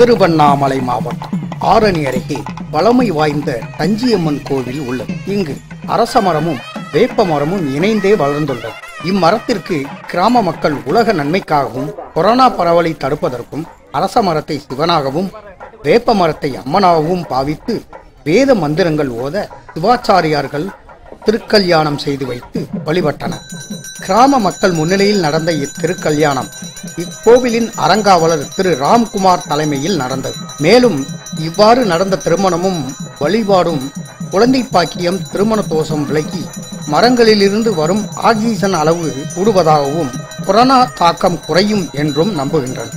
திருவண்ணாமலை மாவட்டம் ஆரணி அருகே பழமை வாய்ந்த தஞ்சியம்மன் கோவில் உள்ளது இங்கு அரச மரமும் வேப்ப மரமும் இணைந்தே வளர்ந்துள்ளது இம்மரத்திற்கு கிராம மக்கள் உலக நன்மைக்காகவும் கொரோனா பரவலை தடுப்பதற்கும் அரச மரத்தை சிவனாகவும் வேப்ப மரத்தை அம்மனாகவும் பாவித்து வேத மந்திரங்கள் ஓத சிவாச்சாரியார்கள் திருக்கல்யாணம் செய்து வைத்து வழிபட்டனர் கிராம மக்கள் முன்னிலையில் நடந்த இத்திருக்கல்யாணம் இக்கோவிலின் அறங்காவலர் திரு ராம்குமார் தலைமையில் நடந்தது மேலும் இவ்வாறு நடந்த திருமணமும் வழிபாடும் குழந்தை பாக்கியம் திருமண தோஷம் விலகி மரங்களிலிருந்து வரும் ஆக்சிஜன் அளவு கூடுவதாகவும் கொரோனா தாக்கம் குறையும் என்றும் நம்புகின்றனர்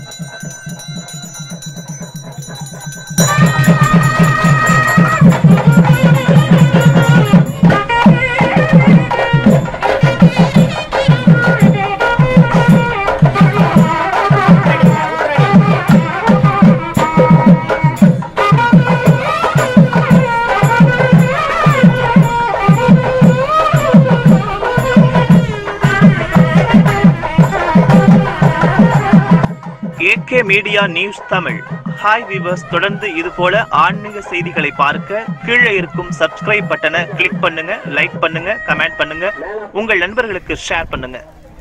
AK media news Tamil hi viewers தொடர்ந்து இது போல ஆன்மீக செய்திகளை பார்க்க கீழே இருக்கும் சப்ஸ்கிரைப் பட்டனை கிளிக் பண்ணுங்க லைக் பண்ணுங்க கமெண்ட் பண்ணுங்க உங்கள் நண்பர்களுக்கு ஷேர் பண்ணுங்க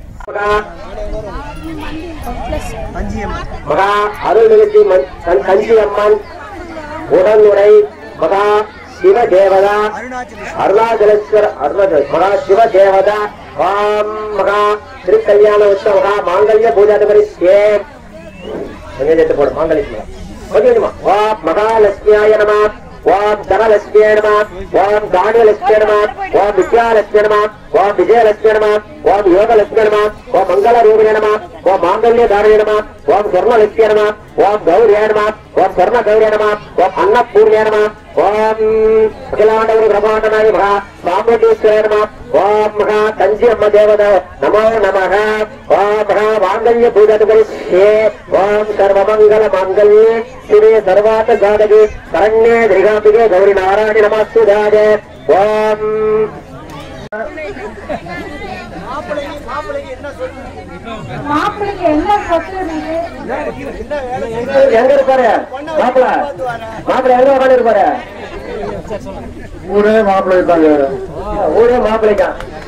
மகா அருள்மிகு மண்- கண் கஞ்சி அம்மன் உடனுரை மகா சிவ தேவதா அருணாச்சலேஸ்வர அருணாச்சல மகா சிவ தேவதா வாம் மகா திருக்கல்யாண உற்சவ மகா மாங்கல்ய பூஜாதிபதி ஸ்ரீ கொஞ்சம் எடுத்து போடு மாங்கல்யம் கொஞ்சம் கொஞ்சமா ஓம் மகாலட்சுமியாய நம ஓம் தனலட்சுமியாய நம ஓம் தானியலட்சுமிய நம ஓம் வித்யாலட்சுமிய நம ஓம் விஜயலட்சுமிய நம ஓம் யோகலட்சுமிய நம ஓம் மங்கள ரூபிண நம ஓம் மாங்கல்ய தாரணி நம ஓம் சொர்ணலட்சுமிய நம ஓம் கௌரிய நம ஓம் சொர்ண கௌரிய நம ஓம் அன்னபூர்ணிய நம ஓம் அகிலாண்டவரி பிரம்மாண்டனாய மகா சாம்பட்டீஸ்வர நம ஓம் மகா தஞ்சி அம்ம தேவத நமோ நமக ஓம் மகா மாங்கல்ய பூஜாதிபதி ஸ்ரீ ஓம் சர்வமங்கல மாங்கல்யே ஸ்ரீ சர்வாத ஜாதகி சரண்யே திரிகாம்பிகே கௌரி நாராயணி நமஸ்துதாஜ ஓம் மாப்பிள்ளைக்கு என்ன சொத்து இருக்கு எங்க இருப்பாரு மாப்பிள மாப்பிள எங்க உட்காந்து இருப்பாரு ஊரே மாப்பிள்ளை தாங்க ஊரே மாப்பிளைக்கா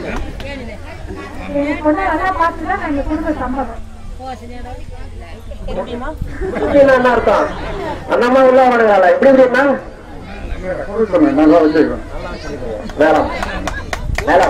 என் பொண்ணை நல்லா பார்த்துதான் நான் எங்க குடும்ப சம்மதம் அப்படின்னா என்ன அர்த்தம் அந்த அம்மா உள்ள வரணுங்களா எப்படி எப்படின்னா சொன்னேன் நல்லா வச்சுக்கிறேன் மேடம் மேடம்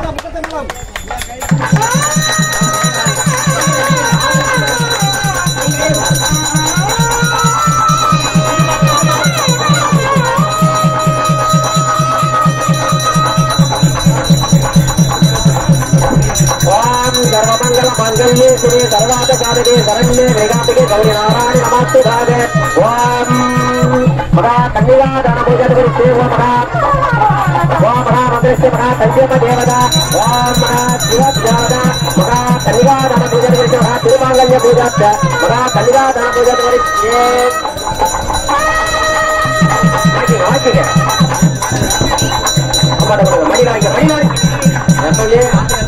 ஓம் சர்வமங்கல மங்கல்யே ஸ்ரீ சர்வாத காரகே சரண்யே வேகாம்பிகே கௌரி நாராயண நமஸ்து பாக ஓம் மகா கன்னிகா தான பூஜாதிபதி ஸ்ரீ ஓம் மகா ஓம் மகா மந்திரஸ்ய மகா சஞ்சயம தேவதா ஓம் மகா சிவ தேவதா மகா கன்னிகா தான பூஜாதிபதி மகா திருமாங்கல்ய பூஜாச்ச மகா கன்னிகா தான பூஜாதிபதி ஸ்ரீ வாங்கிங்க வாங்கிங்க அம்மாட்ட கொடுங்க மணி நாளைக்கு மணி நாளைக்கு எப்பவே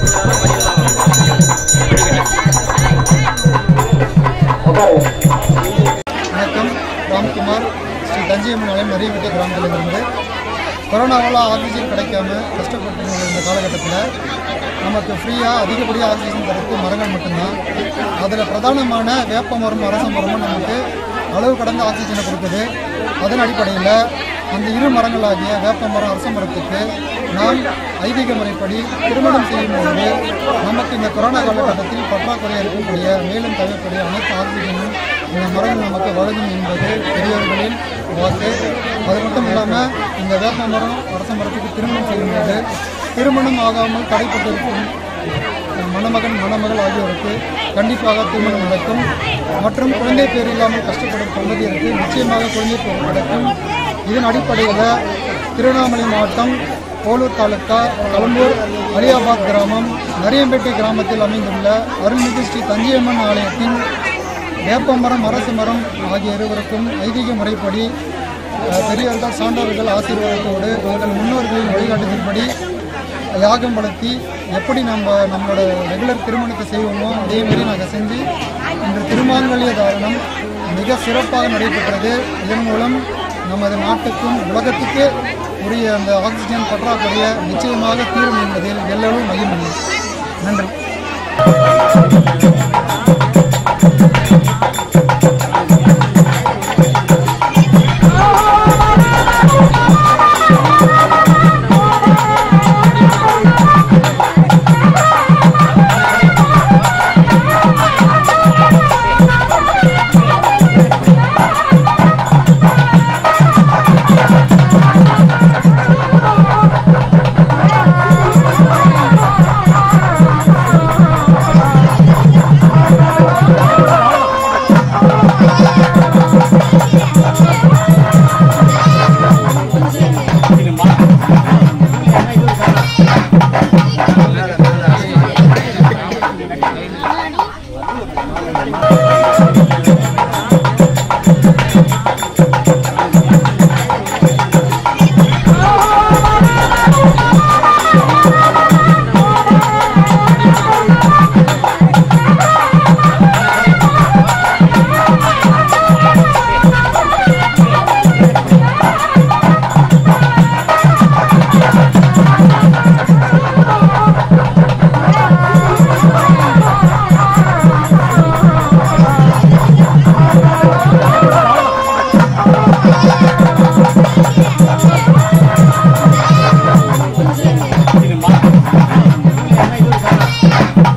உட்காருங்க வணக்கம் ராம்குமார் ஸ்ரீ தஞ்சியம்மன் ஆலயம் நிறைவேற்ற கிராமத்திலிருந்து கொரோனாவால் ஆக்சிஜன் கிடைக்காம கஷ்டப்பட்டு இந்த காலகட்டத்தில் நமக்கு ஃப்ரீயாக அதிகப்படியாக ஆக்சிஜன் தரத்து மரங்கள் மட்டும்தான் அதில் பிரதானமான வேப்ப மரம் அரச மரமும் நமக்கு அளவு கடந்த ஆக்சிஜனை கொடுக்குது அதன் அடிப்படையில் அந்த இரு மரங்களாகிய வேப்ப மரம் அரச மரத்துக்கு நாம் ஐதீக முறைப்படி திருமணம் செய்யும் பொழுது நமக்கு இந்த கொரோனா காலகட்டத்தில் பற்றாக்குறையாக இருக்கக்கூடிய மேலும் தேவைப்படைய அனைத்து ஆக்சிஜனும் இந்த மரங்கள் நமக்கு வழங்கும் என்பது பெரியவர்களின் வாக்கு அது மட்டும் இல்லாமல் இந்த வேப்ப மரம் அரச மரத்துக்கு திருமணம் செய்யும்போது திருமணம் ஆகாமல் தடைப்பட்டிருக்கும் மணமகன் மணமகள் ஆகியோருக்கு கண்டிப்பாக திருமணம் நடக்கும் மற்றும் குழந்தை பேர் இல்லாமல் கஷ்டப்படும் தம்பதியருக்கு நிச்சயமாக குழந்தை பேர் கிடைக்கும் இதன் அடிப்படையில் திருவண்ணாமலை மாவட்டம் போலூர் தாலுக்கா கலம்பூர் அலியாபாத் கிராமம் நரியம்பேட்டை கிராமத்தில் அமைந்துள்ள அருள்மிகு ஸ்ரீ தஞ்சியம்மன் ஆலயத்தின் வேப்பமரம் அரசு மரம் ஆகிய இருவருக்கும் ஐதீக முறைப்படி அஹ், பெரியவர்கள் சான்றோர்கள் ஆசீர்வாதத்தோடு அவர்கள் முன்னோர்களின் வழிகாட்டுதல்படி யாகம் வளர்த்தி எப்படி நம்ம நம்மளோட ரெகுலர் திருமணத்தை செய்வோமோ அதே மாதிரி நாங்கள் செஞ்சு இன்று திருமாங்கல்ய தாரணம் மிக சிறப்பாக நடைபெற்றது இதன் மூலம் நமது நாட்டுக்கும் உலகத்துக்கே உரிய அந்த ஆக்சிஜன் பற்றாக்குறையை நிச்சயமாக தீரும் என்பதில் எல்லோரும் மகிழ்ச்சி நன்றி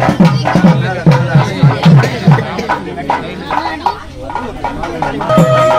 Thank you.